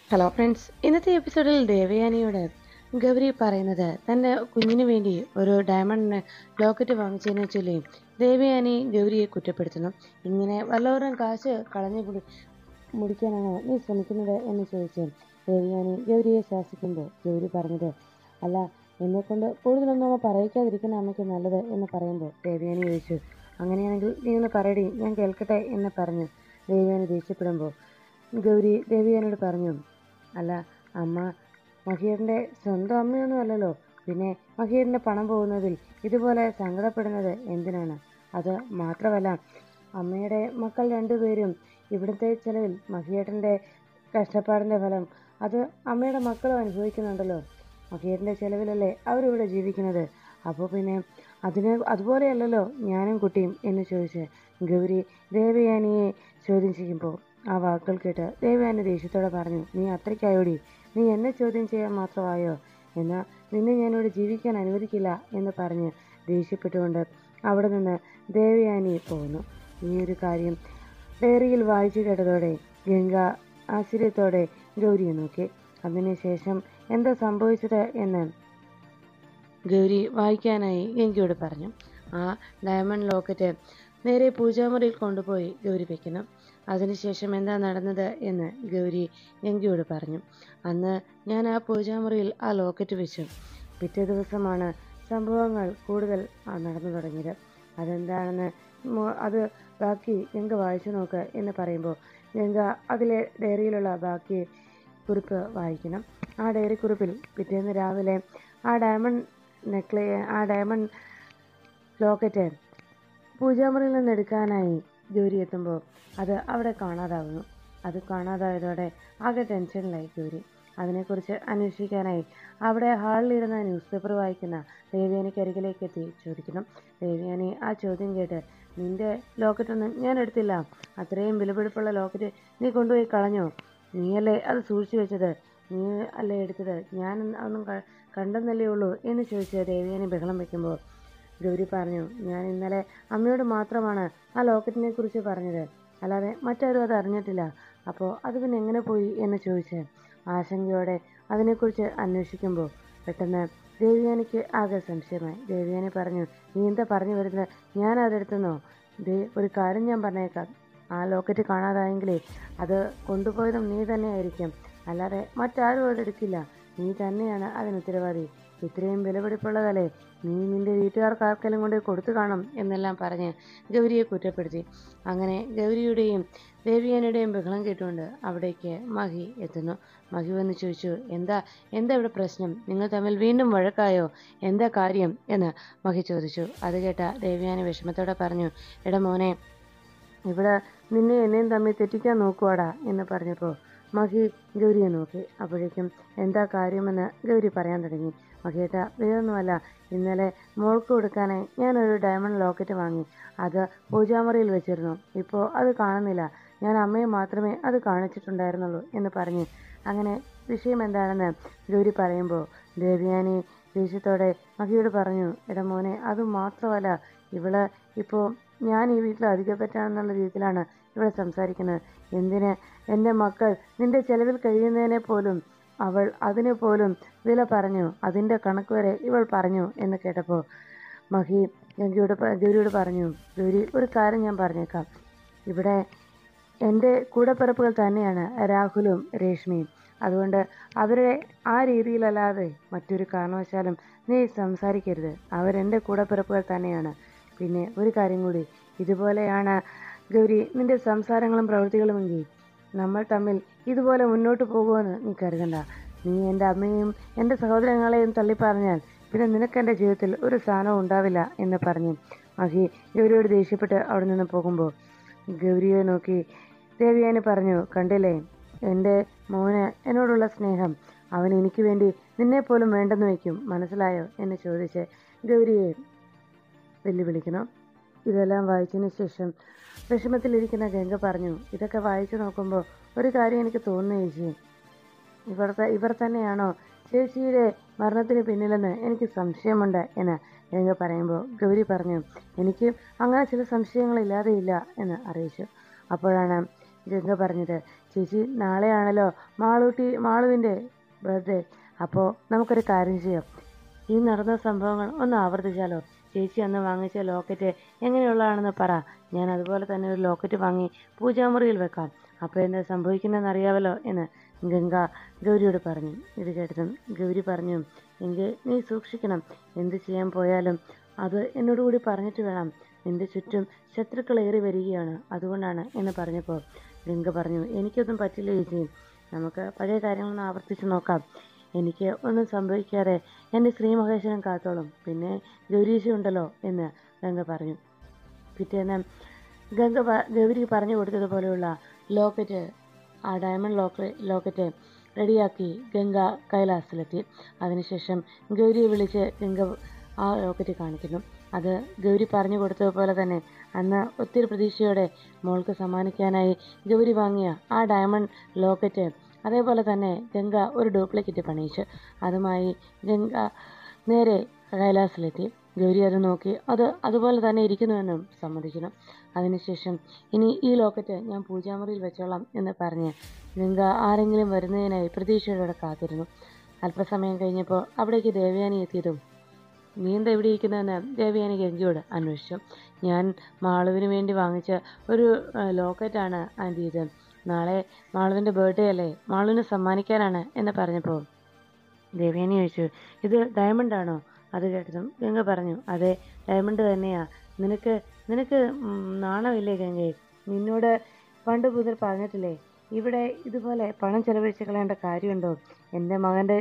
hello friends ഇന്നത്തെ എപ്പിസോഡിൽ ദേവയാനിയോട് ഗൗരി പറയുന്നത് തൻ്റെ കുഞ്ഞിന് വേണ്ടി ഒരു ഡയമണ്ട് ലോക്കറ്റ് വാങ്ങിച്ചതിനെ ചൊല്ലി ദേവയാനി ഗൗരിയെ കുറ്റപ്പെടുത്തുന്നു ഇങ്ങനെ വല്ലവരും കാശ് കളഞ്ഞു മുടി മുടിക്കാനാണോ നീ ശ്രമിക്കുന്നത് എന്ന് ചോദിച്ച് ദേവയാനി ഗൗരിയെ ശാസിക്കുമ്പോൾ ഗൗരി പറഞ്ഞത് അല്ല എന്നെക്കൊണ്ട് കൂടുതലൊന്നും അമ്മ പറയിക്കാതിരിക്കുന്ന അമ്മയ്ക്ക് നല്ലത് എന്ന് പറയുമ്പോൾ ദേവയാനി ചോദിച്ചു അങ്ങനെയാണെങ്കിൽ നീ ഒന്ന് പറയടി ഞാൻ കേൾക്കട്ടെ എന്ന് പറഞ്ഞ് ദേവയാനി ദേഷ്യപ്പെടുമ്പോൾ ഗൗരി ദേവിയാനോട് പറഞ്ഞു അല്ല അമ്മ മഹിയറിൻ്റെ സ്വന്തം അമ്മയൊന്നും അല്ലല്ലോ പിന്നെ മഹിയറിൻ്റെ പണം പോകുന്നതിൽ ഇതുപോലെ സങ്കടപ്പെടുന്നത് എന്തിനാണ് അത് മാത്രമല്ല അമ്മയുടെ മക്കൾ രണ്ടുപേരും ഇവിടുത്തെ ചിലവിൽ മഹിയേട്ടൻ്റെ കഷ്ടപ്പാടിൻ്റെ ഫലം അത് അമ്മയുടെ മക്കളും അനുഭവിക്കുന്നുണ്ടല്ലോ മഹിയേട്ടൻ്റെ ചിലവിലല്ലേ അവരിവിടെ ജീവിക്കുന്നത് അപ്പോൾ പിന്നെ അതിന് അതുപോലെയല്ലല്ലോ ഞാനും കുട്ടിയും എന്ന് ചോദിച്ച് ഗൗരി ദേവയാനിയെ ചോദ്യം ചെയ്യുമ്പോൾ ആ വാക്കുകൾ കേട്ട് ദേവയാനി ദേഷ്യത്തോടെ പറഞ്ഞു നീ അത്രയ്ക്കായോടി നീ എന്നെ ചോദ്യം ചെയ്യാൻ മാത്രമായോ എന്നാൽ നിന്നെ ഞാനിവിടെ ജീവിക്കാൻ അനുവദിക്കില്ല എന്ന് പറഞ്ഞ് ദേഷ്യപ്പെട്ടുകൊണ്ട് അവിടെ നിന്ന് ദേവയാനി പോകുന്നു ഈ ഒരു കാര്യം ഡയറിയിൽ വായിച്ചു കേട്ടതോടെ ഗംഗ ആശ്ചര്യത്തോടെ ഗൗരിയെ നോക്കി അതിനുശേഷം എന്താ സംഭവിച്ചത് എന്ന് ഗൗരി വായിക്കാനായി ഗംഗയോട് പറഞ്ഞു ആ ഡയമണ്ട് ലോക്കറ്റ് നേരെ പൂജാമുറിയിൽ കൊണ്ടുപോയി ഗൗരി വെക്കണം അതിനുശേഷം എന്താ നടന്നത് എന്ന് ഗൗരി ഗംഗയോട് പറഞ്ഞു അന്ന് ഞാൻ ആ പൂജാമുറിയിൽ ആ ലോക്കറ്റ് വെച്ചു പിറ്റേ ദിവസമാണ് സംഭവങ്ങൾ കൂടുതൽ ആ, നടന്നു തുടങ്ങിയത് അതെന്താണെന്ന് മോ- അത് ബാക്കി ഗംഗ വായിച്ചു നോക്ക് എന്ന് പറയുമ്പോൾ ഗംഗ അതിലെ ഡയറിയിലുള്ള ബാക്കി കുറിപ്പ് വായിക്കണം ആ ഡയറി കുറിപ്പിൽ പിറ്റേന്ന് രാവിലെ ആ ഡയമണ്ട് നെക്ലേ ആ ഡയമണ്ട് ലോക്കറ്റ് പൂജാമുറിയിൽ നിന്ന് എടുക്കാനായി ഗൗരി എത്തുമ്പോൾ അത് അവിടെ കാണാതാവുന്നു അത് കാണാതായതോടെ ആകെ ടെൻഷനിലായി ഗൗരി അതിനെക്കുറിച്ച് അന്വേഷിക്കാനായി അവിടെ ഹാളിലിരുന്ന ന്യൂസ് പേപ്പർ വായിക്കുന്ന ദേവയാനിക്ക് അരികിലേക്ക് എത്തി ചോദിക്കണം ദേവയാനി ആ ചോദ്യം കേട്ട് നിന്റെ ലോക്കറ്റൊന്നും ഞാൻ എടുത്തില്ല അത്രയും വിലപിടിപ്പുള്ള ലോക്കറ്റ് നീ കൊണ്ടുപോയി കളഞ്ഞോ നീയല്ലേ അത് സൂക്ഷിച്ചു വെച്ചത് നീ അല്ലേ എടുത്തത് ഞാൻ ഒന്നും ക- കണ്ടെന്നല്ലേ ഉള്ളൂ എന്ന് ചോദിച്ച് ദേവയാനി ബഹളം വെക്കുമ്പോൾ ഗൗരി പറഞ്ഞു ഞാൻ ഇന്നലെ അമ്മയോട് മാത്രമാണ് ആ ലോക്കറ്റിനെ കുറിച്ച് പറഞ്ഞത് അല്ലാതെ മറ്റാരും അത് അറിഞ്ഞിട്ടില്ല അപ്പോൾ അത് പിന്നെ എങ്ങനെ പോയി എന്ന് ചോദിച്ച് ആശങ്കയോടെ അതിനെക്കുറിച്ച് അന്വേഷിക്കുമ്പോൾ പെട്ടെന്ന് ദേവിയാനിക്ക് ആകെ സംശയമായി ദേവിയാനി പറഞ്ഞു നീ എന്താ പറഞ്ഞു വരുന്നത് ഞാൻ അതെടുത്തെന്നോ ദേ ഒരു കാര്യം ഞാൻ പറഞ്ഞേക്കാം ആ ലോക്കറ്റ് കാണാതായെങ്കിലേ അത് കൊണ്ടുപോയതും നീ തന്നെയായിരിക്കും അല്ലാതെ മറ്റാരും അതെടുക്കില്ല നീ തന്നെയാണ് അതിന് ഉത്തരവാദി ഇത്രയും വിലപിടിപ്പുള്ളതല്ലേ നീ നിന്റെ വീട്ടുകാർക്ക് ആർക്കെല്ലാം കൊണ്ട് കൊടുത്തു കാണും എന്നെല്ലാം പറഞ്ഞ് ഗൗരിയെ കുറ്റപ്പെടുത്തി അങ്ങനെ ഗൗരിയുടെയും ദേവിയാനയുടെയും ബഹളം കേട്ടുകൊണ്ട് അവിടേക്ക് മഹി എത്തുന്നു മഹി വന്ന് ചോദിച്ചു എന്താ എന്താ ഇവിടെ പ്രശ്നം നിങ്ങൾ തമ്മിൽ വീണ്ടും വഴക്കായോ എന്താ കാര്യം എന്ന് മഹി ചോദിച്ചു അത് കേട്ട ദേവിയാനി വിഷമത്തോടെ പറഞ്ഞു എടാ മോനെ ഇവിടെ നിന്നെ എന്നെയും തമ്മിൽ തെറ്റിക്കാൻ നോക്കുവാടാ എന്ന് പറഞ്ഞപ്പോൾ മഹി ഗൗരിയെ നോക്കി അപ്പോഴേക്കും എന്താ കാര്യമെന്ന് ഗൗരി പറയാൻ തുടങ്ങി മഹിയേട്ട വേറൊന്നുമല്ല ഇന്നലെ മോൾക്ക് കൊടുക്കാനായി ഞാനൊരു ഡയമണ്ട് ലോക്കറ്റ് വാങ്ങി അത് പൂജാമുറിയിൽ വെച്ചിരുന്നു ഇപ്പോൾ അത് കാണുന്നില്ല ഞാൻ അമ്മയെ മാത്രമേ അത് കാണിച്ചിട്ടുണ്ടായിരുന്നുള്ളൂ എന്ന് പറഞ്ഞ് അങ്ങനെ വിഷയം എന്താണെന്ന് ഗൗരി പറയുമ്പോൾ ദേവയാനി ദേഷ്യത്തോടെ മഹിയോട് പറഞ്ഞു എടാ മോനെ അത് മാത്രമല്ല ഇവള് ഇപ്പോൾ ഞാൻ ഈ വീട്ടിൽ അധികപ്പറ്റാണെന്നുള്ള രീതിയിലാണ് ഇവിടെ സംസാരിക്കുന്നത് എന്തിന് എൻ്റെ മക്കൾ നിന്റെ ചെലവിൽ കഴിയുന്നതിനെ പോലും അവൾ അതിന് പോലും വില പറഞ്ഞു അതിൻ്റെ കണക്ക് വരെ ഇവൾ പറഞ്ഞു എന്ന് കേട്ടപ്പോൾ മഹി ഗംഗയോട് പ- ഗൗരിയോട് പറഞ്ഞു ഗൗരി ഒരു കാര്യം ഞാൻ പറഞ്ഞേക്കാം ഇവിടെ എൻ്റെ കൂടപ്പിറപ്പുകൾ തന്നെയാണ് രാഹുലും രേഷ്മയും അതുകൊണ്ട് അവരെ ആ രീതിയിലല്ലാതെ മറ്റൊരു കാരണവശാലും നീ സംസാരിക്കരുത് അവരെൻ്റെ കൂടപ്പിറപ്പുകൾ തന്നെയാണ് പിന്നെ ഒരു കാര്യം കൂടി ഇതുപോലെയാണ് ഗൗരി നിന്റെ സംസാരങ്ങളും പ്രവൃത്തികളുമെങ്കിൽ നമ്മൾ തമ്മിൽ ഇതുപോലെ മുന്നോട്ട് പോകുമെന്ന് നീ കരുതണ്ട നീ എൻ്റെ അമ്മയെയും എൻ്റെ സഹോദരങ്ങളെയും തള്ളിപ്പറഞ്ഞാൽ പിന്നെ നിനക്ക് എൻ്റെ ജീവിതത്തിൽ ഒരു സ്ഥാനവും ഉണ്ടാവില്ല എന്ന് പറഞ്ഞ് മഹി ഗൗരിയോട് ദേഷ്യപ്പെട്ട് അവിടെ നിന്ന് പോകുമ്പോൾ ഗൗരിയെ നോക്കി ദേവിയാനി പറഞ്ഞു കണ്ടില്ലേ എൻ്റെ മോന് എന്നോടുള്ള സ്നേഹം അവൻ എനിക്ക് വേണ്ടി നിന്നെപ്പോലും വേണ്ടെന്ന് വയ്ക്കും മനസ്സിലായോ എന്ന് ചോദിച്ച് ഗൗരിയെ വെല്ലുവിളിക്കണം ഇതെല്ലാം വായിച്ചതിന് ശേഷം വിഷമത്തിലിരിക്കുന്ന ഗംഗ പറഞ്ഞു ഇതൊക്കെ വായിച്ചു നോക്കുമ്പോൾ ഒരു കാര്യം എനിക്ക് തോന്നുന്നു ചേച്ചി ഇവർ ത- ഇവർ തന്നെയാണോ ചേച്ചിയുടെ മരണത്തിന് പിന്നിലെന്ന് എനിക്ക് സംശയമുണ്ട് എന്ന് ഗംഗ പറയുമ്പോൾ ഗൗരി പറഞ്ഞു എനിക്ക് അങ്ങനെ ചില സംശയങ്ങളില്ലാതെ ഇല്ല എന്ന് അറിയിച്ചു അപ്പോഴാണ് ഗംഗ പറഞ്ഞത് ചേച്ചി നാളെയാണല്ലോ മാളൂട്ടി മാളുവിൻ്റെ ബർത്ത്ഡേ അപ്പോൾ നമുക്കൊരു കാര്യം ചെയ്യാം ഈ നടന്ന സംഭവങ്ങൾ ഒന്ന് ആവർത്തിച്ചാലോ ചേച്ചി അന്ന് വാങ്ങിച്ച ലോക്കറ്റ് എങ്ങനെയുള്ളതാണെന്ന് പറ ഞാൻ അതുപോലെ തന്നെ ഒരു ലോക്കറ്റ് വാങ്ങി പൂജാമുറിയിൽ വെക്കാം അപ്പോൾ എന്താ സംഭവിക്കുന്നതെന്ന് അറിയാമല്ലോ എന്ന് ഗംഗ ഗൗരിയോട് പറഞ്ഞു ഇത് കേട്ടതും ഗൗരി പറഞ്ഞു എങ്കിൽ നീ സൂക്ഷിക്കണം എന്ത് ചെയ്യാൻ പോയാലും അത് എന്നോട് കൂടി പറഞ്ഞിട്ട് വേണം നിന്റെ ചുറ്റും ശത്രുക്കൾ ഏറി വരികയാണ് അതുകൊണ്ടാണ് എന്ന് പറഞ്ഞപ്പോൾ ഗംഗ പറഞ്ഞു എനിക്കൊന്നും പറ്റില്ല ചേച്ചി നമുക്ക് പഴയ കാര്യങ്ങളൊന്ന് ആവർത്തിച്ച് നോക്കാം എനിക്ക് ഒന്നും സംഭവിക്കാതെ എൻ്റെ ശ്രീ മഹേശ്വരൻ കാത്തോളും പിന്നെ ഗൗരീശ ഉണ്ടല്ലോ എന്ന് ഗംഗ പറഞ്ഞു പിറ്റേന്ന് ഗംഗ പ- ഗൗരി പറഞ്ഞു കൊടുത്തതുപോലെയുള്ള ലോക്കറ്റ് ആ ഡയമണ്ട് ലോക്ക ലോക്കറ്റ് റെഡിയാക്കി ഗംഗ കൈലാസത്തിലെത്തി അതിനുശേഷം ഗൗരിയെ വിളിച്ച് ഗംഗ ആ ലോക്കറ്റ് കാണിക്കുന്നു അത് ഗൗരി പറഞ്ഞു കൊടുത്തതുപോലെ തന്നെ അന്ന് ഒത്തിരി പ്രതീക്ഷയോടെ മോൾക്ക് സമ്മാനിക്കാനായി ഗൗരി വാങ്ങിയ ആ ഡയമണ്ട് ലോക്കറ്റ് അതേപോലെ തന്നെ ഗംഗ ഒരു ഡ്യൂപ്ലിക്കേറ്റ് പണിയിച്ചു അതുമായി ഗംഗ നേരെ കൈലാസിലെത്തി ഗൗരി അത് നോക്കി അത് അതുപോലെ തന്നെ ഇരിക്കുന്നുവെന്നും സമ്മതിക്കുന്നു അതിനുശേഷം ഇനി ഈ ലോക്കറ്റ് ഞാൻ പൂജാമുറിയിൽ വെച്ചോളാം എന്ന് പറഞ്ഞ് ഗംഗ ആരെങ്കിലും വരുന്നതിനായി പ്രതീക്ഷയോടെ കാത്തിരുന്നു അല്പസമയം കഴിഞ്ഞപ്പോൾ അവിടേക്ക് ദേവയാനി എത്തിയതും നീ എന്താ ഇവിടെ ഇരിക്കുന്നതെന്ന് ദേവയാനി ഗംഗയോട് അന്വേഷിച്ചു ഞാൻ മാളുവിന് വേണ്ടി വാങ്ങിച്ച ഒരു ആ, ലോക്കറ്റാണ് ആൻറ്റി ഇത് നാളെ മാളുവിൻ്റെ ബർത്ത്ഡേ അല്ലേ മാളുവിന് സമ്മാനിക്കാനാണ് എന്ന് പറഞ്ഞപ്പോൾ ദേവയാനി ചോദിച്ചു ഇത് ഡയമണ്ട് ആണോ അത് കേട്ടതും ഗംഗ പറഞ്ഞു അതെ ഡയമണ്ട് തന്നെയാ നിനക്ക് നിനക്ക് ഉം, നാണമില്ലേ ഗംഗയെ നിന്നോട് പണ്ട് മുതൽ പറഞ്ഞിട്ടില്ലേ ഇവിടെ ഇതുപോലെ പണം ചെലവഴിച്ച് കളയേണ്ട കാര്യമുണ്ടോ എൻ്റെ മകൻ്റെ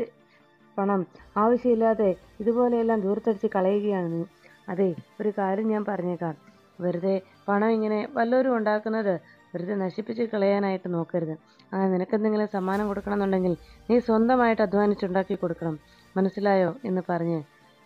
പണം ആവശ്യമില്ലാതെ ഇതുപോലെയെല്ലാം ദൂരത്തടിച്ച് കളയുകയാണ് നീ അതെ ഒരു കാര്യം ഞാൻ പറഞ്ഞേക്കാം വെറുതെ പണം ഇങ്ങനെ വല്ലവരും ഉണ്ടാക്കുന്നത് വെറുതെ നശിപ്പിച്ച് കളയാനായിട്ട് നോക്കരുത് ആ നിനക്കെന്തെങ്കിലും സമ്മാനം കൊടുക്കണമെന്നുണ്ടെങ്കിൽ നീ സ്വന്തമായിട്ട് അധ്വാനിച്ചുണ്ടാക്കി കൊടുക്കണം മനസ്സിലായോ എന്ന് പറഞ്ഞ്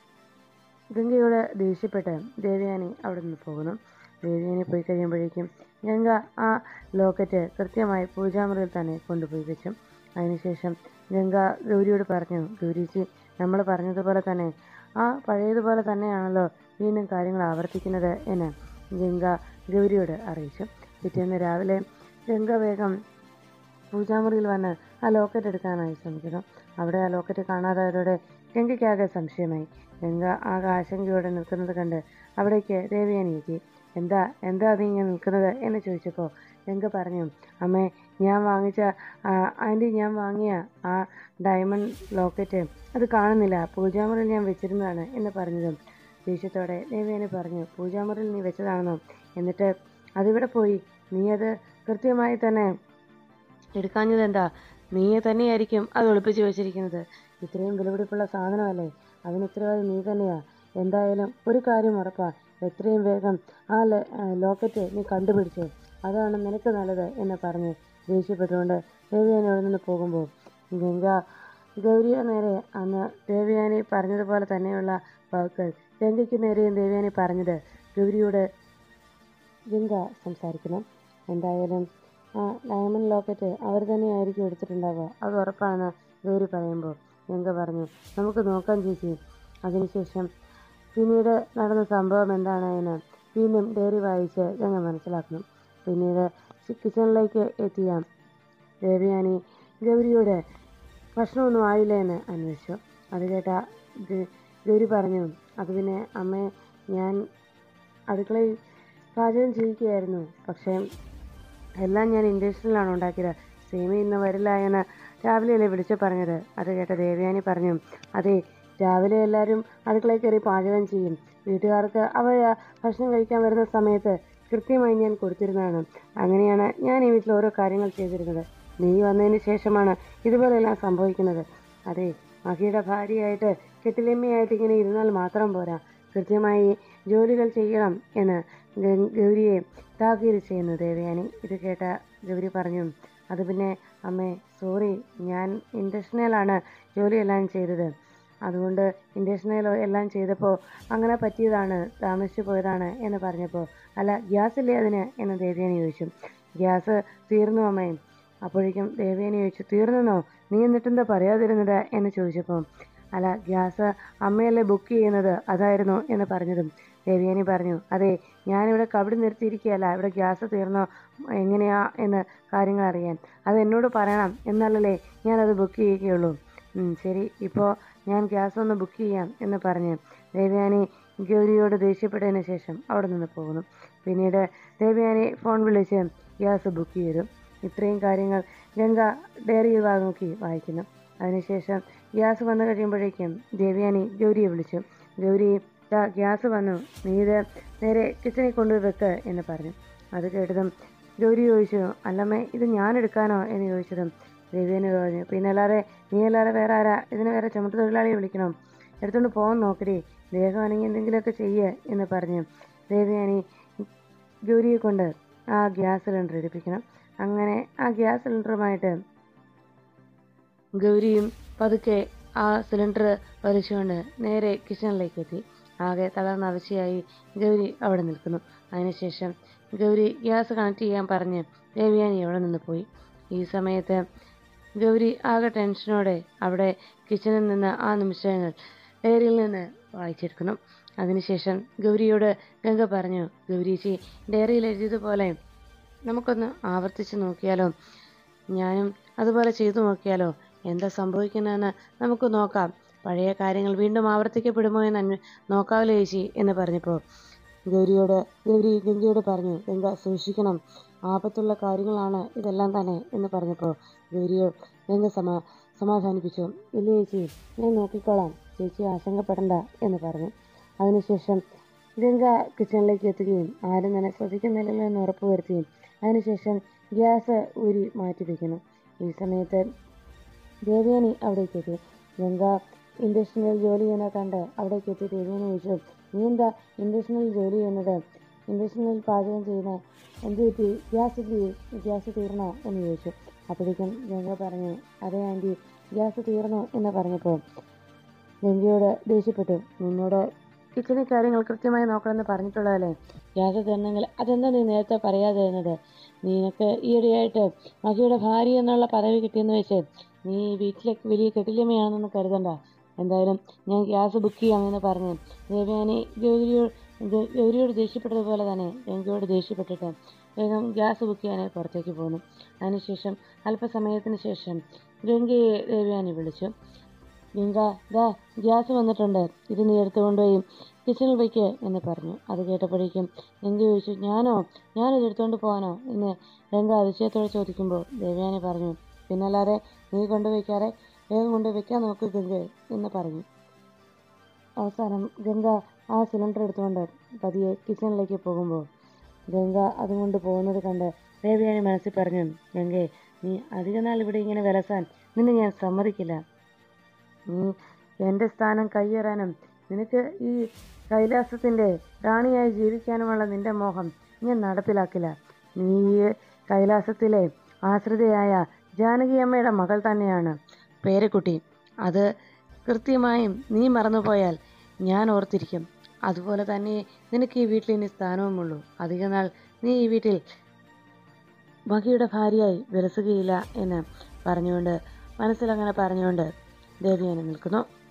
ഗംഗയോട് ദേഷ്യപ്പെട്ട് ദേവയാനി അവിടെ നിന്ന് പോകുന്നു ദേവയാനി പോയി കഴിയുമ്പോഴേക്കും ഗംഗ ആ ലോക്കറ്റ് കൃത്യമായി പൂജാമുറിയിൽ തന്നെ കൊണ്ടുപോയി വെച്ചു അതിനുശേഷം ഗംഗ ഗൗരിയോട് പറഞ്ഞു ഗൗരിജി നമ്മൾ പറഞ്ഞതുപോലെ തന്നെ ആ പഴയതുപോലെ തന്നെയാണല്ലോ വീണ്ടും കാര്യങ്ങൾ ആവർത്തിക്കുന്നത് എന്ന് ഗംഗ ഗൗരിയോട് അറിയിച്ചു പിറ്റേന്ന് രാവിലെ ഗംഗ വേഗം പൂജാമുറിയിൽ വന്ന് ആ ലോക്കറ്റ് എടുക്കാനായി ശ്രമിക്കുന്നു അവിടെ ആ ലോക്കറ്റ് കാണാതായതോടെ ഗംഗയ്ക്കാകെ സംശയമായി ഗംഗ ആകെ ആശങ്കയോടെ നിൽക്കുന്നത് കണ്ട് അവിടേക്ക് ദേവയാനി എത്തി എന്താ എന്താ നീ ഇങ്ങനെ നിൽക്കുന്നത് എന്ന് ചോദിച്ചപ്പോൾ ഗംഗ പറഞ്ഞു അമ്മേ ഞാൻ വാങ്ങിച്ച ആൻറ്റി ഞാൻ വാങ്ങിയ ആ ഡയമണ്ട് ലോക്കറ്റ് അത് കാണുന്നില്ല പൂജാമുറിയിൽ ഞാൻ വെച്ചിരുന്നതാണ് എന്ന് പറഞ്ഞതും ദേഷ്യത്തോടെ ദേവയാനി പറഞ്ഞു പൂജാമുറിയിൽ നീ വെച്ചതാണെന്നോ എന്നിട്ട് അതിവിടെ പോയി നീ അത് കൃത്യമായി തന്നെ എടുക്കാഞ്ഞത് എന്താ നീ തന്നെയായിരിക്കും അത് ഒളിപ്പിച്ച് വെച്ചിരിക്കുന്നത് ഇത്രയും വിലപിടിപ്പുള്ള സാധനമല്ലേ അതിന് ഉത്തരവാദി നീ തന്നെയാ എന്തായാലും ഒരു കാര്യം ഉറപ്പാ എത്രയും വേഗം ആ ല- ആ ലോക്കറ്റ് നീ കണ്ടുപിടിച്ചു അതാണ് നിനക്ക് നല്ലത് എന്ന് പറഞ്ഞ് ദേഷ്യപ്പെട്ടുകൊണ്ട് ദേവയാനി അവിടെ നിന്ന് പോകുമ്പോൾ ഗംഗ ഗൗരിയ നേരെ അന്ന് ദേവയാനി പറഞ്ഞതുപോലെ തന്നെയുള്ള വാക്കുകൾ ഗംഗയ്ക്ക് നേരെയും ദേവയാനി പറഞ്ഞത് ഗൗരിയോട് ഗംഗ സംസാരിക്കണം എന്തായാലും ആ ഡയമണ്ട് ലോക്കറ്റ് അവർ തന്നെയായിരിക്കും എടുത്തിട്ടുണ്ടാവുക അത് ഉറപ്പാണെന്ന് ഗൗരി പറയുമ്പോൾ ഗംഗ പറഞ്ഞു നമുക്ക് നോക്കാം ചേച്ചി അതിനുശേഷം പിന്നീട് നടന്ന സംഭവം എന്താണ് എന്ന് വീണ്ടും ഡയറി വായിച്ച് ഗംഗ മനസ്സിലാക്കുന്നു പിന്നീട് കിച്ചണിലേക്ക് എത്തിയ ദേവയാനി ഗൗരിയോട് ഭക്ഷണമൊന്നും ആയില്ല എന്ന് അന്വേഷിച്ചു അത് കേട്ട ഗ- ഗൗരി പറഞ്ഞു അത് പിന്നെ അമ്മേ ഞാൻ അടുക്കളയിൽ പാചകം ചെയ്യുകയായിരുന്നു പക്ഷേ എല്ലാം ഞാൻ ഇൻഡക്ഷനിലാണ് ഉണ്ടാക്കിയത് സേമി ഇന്ന് വരില്ല എന്ന് രാവിലെയല്ലേ വിളിച്ചു പറഞ്ഞത് അത് കേട്ട ദേവയാനി പറഞ്ഞു അതെ രാവിലെ എല്ലാവരും അടുക്കളയിൽ കയറി പാചകം ചെയ്യും വീട്ടുകാർക്ക് അവർ ഭക്ഷണം കഴിക്കാൻ വരുന്ന സമയത്ത് കൃത്യമായി ഞാൻ കൊടുത്തിരുന്നതാണ് അങ്ങനെയാണ് ഞാൻ ഈ വീട്ടിൽ ഓരോ കാര്യങ്ങൾ ചെയ്തിരുന്നത് നീ വന്നതിന് ശേഷമാണ് ഇതുപോലെല്ലാം സംഭവിക്കുന്നത് അതെ മഹിയുടെ ഭാര്യയായിട്ട് കെട്ടിലമ്മയായിട്ട് ഇങ്ങനെ ഇരുന്നാൽ മാത്രം പോരാ കൃത്യമായി ജോലികൾ ചെയ്യണം എന്ന് ഗ- ഗൗരിയെ താക്കീത് ചെയ്യുന്നു ദേവയാനി ഇത് കേട്ട ഗൗരി പറഞ്ഞു അത് പിന്നെ അമ്മേ സോറി ഞാൻ ഇൻഡക്ഷനിലാണ് ജോലിയെല്ലാം ചെയ്തത് അതുകൊണ്ട് ഇൻഡക്ഷനിൽ എല്ലാം ചെയ്തപ്പോൾ അങ്ങനെ പറ്റിയതാണ് താമസിച്ചു പോയതാണ് എന്ന് പറഞ്ഞപ്പോൾ അല്ല ഗ്യാസ് ഇല്ലേ അതിന് എന്ന് ദേവയാനി ചോദിച്ചു ഗ്യാസ് തീർന്നു അമ്മേ അപ്പോഴേക്കും ദേവയാനി ചോദിച്ചു തീർന്നെന്നോ നീ എന്നിട്ടെന്താ പറയാതിരുന്നത് എന്ന് ചോദിച്ചപ്പോൾ അല്ല ഗ്യാസ് അമ്മയല്ലേ ബുക്ക് ചെയ്യുന്നത് അതായിരുന്നു എന്ന് പറഞ്ഞതും ദേവയാനി പറഞ്ഞു അതെ ഞാനിവിടെ കബഡി നിർത്തിയിരിക്കുകയല്ല ഇവിടെ ഗ്യാസ് തീർന്നോ എങ്ങനെയാ എന്ന് കാര്യങ്ങൾ അറിയാൻ അത് എന്നോട് പറയണം എന്നാലല്ലേ ഞാനത് ബുക്ക് ചെയ്യുകയുള്ളൂ ഉം, ശരി ഇപ്പോൾ ഞാൻ ഗ്യാസ് ഒന്ന് ബുക്ക് ചെയ്യാം എന്ന് പറഞ്ഞ് ദേവയാനി ഗൗരിയോട് ദേഷ്യപ്പെട്ടതിന് ശേഷം അവിടെ നിന്ന് പോകുന്നു പിന്നീട് ദേവയാനി ഫോൺ വിളിച്ച് ഗ്യാസ് ബുക്ക് ചെയ്തു ഇത്രയും കാര്യങ്ങൾ ഗംഗ ഡയറി വിഭാഗം നോക്കി വായിക്കുന്നു അതിനുശേഷം ഗ്യാസ് വന്നു കഴിയുമ്പോഴേക്കും ദേവയാനി ഗൗരിയെ വിളിച്ചു ഗൗരി ദാ ഗ്യാസ് വന്നു നീ ഇത് നേരെ കിച്ചണിൽ കൊണ്ടുപോയി വെക്ക് എന്ന് പറഞ്ഞു അത് കേട്ടതും ഗൗരി ചോദിച്ചു അല്ലമ്മേ ഇത് ഞാൻ എടുക്കാനോ എന്ന് ചോദിച്ചതും ദേവയാനി പറഞ്ഞു പിന്നെ അല്ലാതെ നീ അല്ലാതെ വേറെ ആരാ ഇതിന് വേറെ ചുമട്ട് തൊഴിലാളിയെ വിളിക്കണം എടുത്തുകൊണ്ട് പോകാൻ നോക്കടി ദേഹമാണെങ്കിൽ എന്തെങ്കിലുമൊക്കെ ചെയ്യ് എന്ന് പറഞ്ഞു ദേവയാനി ഗൗരിയെ കൊണ്ട് ആ ഗ്യാസ് സിലിണ്ടർ എടുപ്പിക്കണം അങ്ങനെ ആ ഗ്യാസ് സിലിണ്ടറുമായിട്ട് ഗൗരിയും പതുക്കെ ആ സിലിണ്ടർ വലിച്ചുകൊണ്ട് നേരെ കിച്ചണിലേക്ക് എത്തി ആകെ തളർന്ന അവശയായി ഗൗരി അവിടെ നിൽക്കുന്നു അതിനുശേഷം ഗൗരി ഗ്യാസ് കണക്ട് ചെയ്യാൻ പറഞ്ഞ് ദേവയാനി അവിടെ നിന്ന് പോയി ഈ സമയത്ത് ഗൗരി ആകെ ടെൻഷനോടെ അവിടെ കിച്ചണിൽ നിന്ന് ആ നിമിഷങ്ങൾ ഡയറിയിൽ നിന്ന് വായിച്ചെടുക്കുന്നു അതിനുശേഷം ഗൗരിയോട് ഗംഗ പറഞ്ഞു ഗൗരിച്ചി ഡയറിയിൽ എഴുതിയതുപോലെ നമുക്കൊന്ന് ആവർത്തിച്ച് നോക്കിയാലോ ഞാനും അതുപോലെ ചെയ്തു നോക്കിയാലോ എന്താ സംഭവിക്കുന്നതെന്ന് നമുക്ക് നോക്കാം പഴയ കാര്യങ്ങൾ വീണ്ടും ആവർത്തിക്കപ്പെടുമോ എന്ന് അന്വ നോക്കാമല്ലോ ചേച്ചി എന്ന് പറഞ്ഞപ്പോൾ ഗൗരിയോട് ഗൗരി ഗംഗയോട് പറഞ്ഞു ഗംഗ സൂക്ഷിക്കണം ആപത്തുള്ള കാര്യങ്ങളാണ് ഇതെല്ലാം തന്നെ എന്ന് പറഞ്ഞപ്പോൾ ഗൗരിയോ ഗംഗ സമാ സമാധാനിപ്പിച്ചു ഇല്ല ചേച്ചി ഞാൻ നോക്കിക്കോളാം ചേച്ചി ആശങ്കപ്പെടണ്ട എന്ന് പറഞ്ഞു അതിനുശേഷം ഗംഗ കിച്ചണിലേക്ക് എത്തുകയും ആരും തന്നെ ശ്രദ്ധിക്കുന്നില്ലല്ലോ എന്ന് ഉറപ്പുവരുത്തുകയും അതിനുശേഷം ഗ്യാസ് ഊരി മാറ്റി വയ്ക്കുന്നു ഈ സമയത്ത് ദേവയാനി അവിടേക്ക് എത്തി ഗംഗ ഇൻഡക്ഷനിൽ ജോലി ചെയ്യുന്ന കണ്ട് അവിടേക്ക് എത്തി ദേവയാനി ചോദിച്ചു നീ എന്താ ഇൻഡക്ഷനിൽ ജോലി ചെയ്യുന്നത് ഇൻഡക്ഷനിൽ പാചകം ചെയ്യുന്ന എന്ത് പറ്റി ഗ്യാസ് തീ- ഗ്യാസ് തീർന്നോ എന്ന് ചോദിച്ചു അപ്പോഴേക്കും ഗംഗ പറഞ്ഞു അതെ ആൻറ്റി ഗ്യാസ് തീർന്നു എന്ന് പറഞ്ഞപ്പോൾ ഗംഗയോട് ദേഷ്യപ്പെട്ടു നിന്നോട് കിച്ചണിൽ കാര്യങ്ങൾ കൃത്യമായി നോക്കണമെന്ന് പറഞ്ഞിട്ടുള്ളതല്ലേ ഗ്യാസ് തീർന്നെങ്കിൽ അതെന്താ നീ നേരത്തെ പറയാതിരുന്നത് നിനക്ക് ഈയിടെയായിട്ട് മഹിയുടെ ഭാര്യ എന്നുള്ള പദവി കിട്ടിയെന്ന് വെച്ച് നീ ഈ വീട്ടിലെ വലിയ കെട്ടിലമ്മയാണെന്ന് കരുതണ്ട എന്തായാലും ഞാൻ ഗ്യാസ് ബുക്ക് ചെയ്യാമെന്ന് പറഞ്ഞു ദേവയാനി ഗൗരിയോട് ഗ- ഗൗരിയോട് ദേഷ്യപ്പെട്ടതുപോലെ തന്നെ ഗംഗയോട് ദേഷ്യപ്പെട്ടിട്ട് വേഗം ഗ്യാസ് ബുക്ക് ചെയ്യാനായി പുറത്തേക്ക് പോന്നു അതിനുശേഷം അല്പസമയത്തിന് ശേഷം ഗംഗയെ ദേവയാനി വിളിച്ചു ഗംഗ ദാ ഗ്യാസ് വന്നിട്ടുണ്ട് ഇത് നീ എടുത്തുകൊണ്ടുപോയി കിച്ചണിൽ വയ്ക്ക് എന്ന് പറഞ്ഞു അത് കേട്ടപ്പോഴേക്കും ഗംഗ ചോദിച്ചു ഞാനോ ഞാനിത് എടുത്തുകൊണ്ട് പോകാനോ എന്ന് ഗംഗ അതിശയത്തോടെ ചോദിക്കുമ്പോൾ ദേവയാനി പറഞ്ഞു പിന്നല്ലാതെ നീ കൊണ്ടുവയ്ക്കാറെ വേഗം കൊണ്ട് വെക്കാൻ നോക്ക് ഗംഗ എന്ന് പറഞ്ഞു അവസാനം ഗംഗ ആ സിലിണ്ടർ എടുത്തുകൊണ്ട് പതിയെ കിച്ചണിലേക്ക് പോകുമ്പോൾ ഗംഗ അതും കൊണ്ട് പോകുന്നത് കണ്ട് ദേവയാനി മനസ്സിൽ പറഞ്ഞു ഗംഗേ നീ അധിക നാൾ ഇവിടെ ഇങ്ങനെ വിലസാൻ നിന്നെ ഞാൻ സമ്മതിക്കില്ല നീ എൻ്റെ സ്ഥാനം കയ്യേറാനും നിനക്ക് ഈ കൈലാസത്തിൻ്റെ റാണിയായി ജീവിക്കാനുമുള്ള നിന്റെ മോഹം ഞാൻ നടപ്പിലാക്കില്ല നീ ഈ കൈലാസത്തിലെ ആശ്രിതയായ ജാനകിയമ്മയുടെ മകൾ തന്നെയാണ് പേരക്കുട്ടി അത് കൃത്യമായും നീ മറന്നുപോയാൽ ഞാൻ ഓർത്തിരിക്കും അതുപോലെ തന്നെ നിനക്ക് ഈ വീട്ടിൽ ഇനി സ്ഥാനവുമുള്ളൂ അധിക നാൾ നീ ഈ വീട്ടിൽ മഹിയുടെ ഭാര്യയായി വിലസുകയില്ല എന്ന് പറഞ്ഞുകൊണ്ട് മനസ്സിലങ്ങനെ പറഞ്ഞുകൊണ്ട് ദേവിയാനി നിൽക്കുന്നു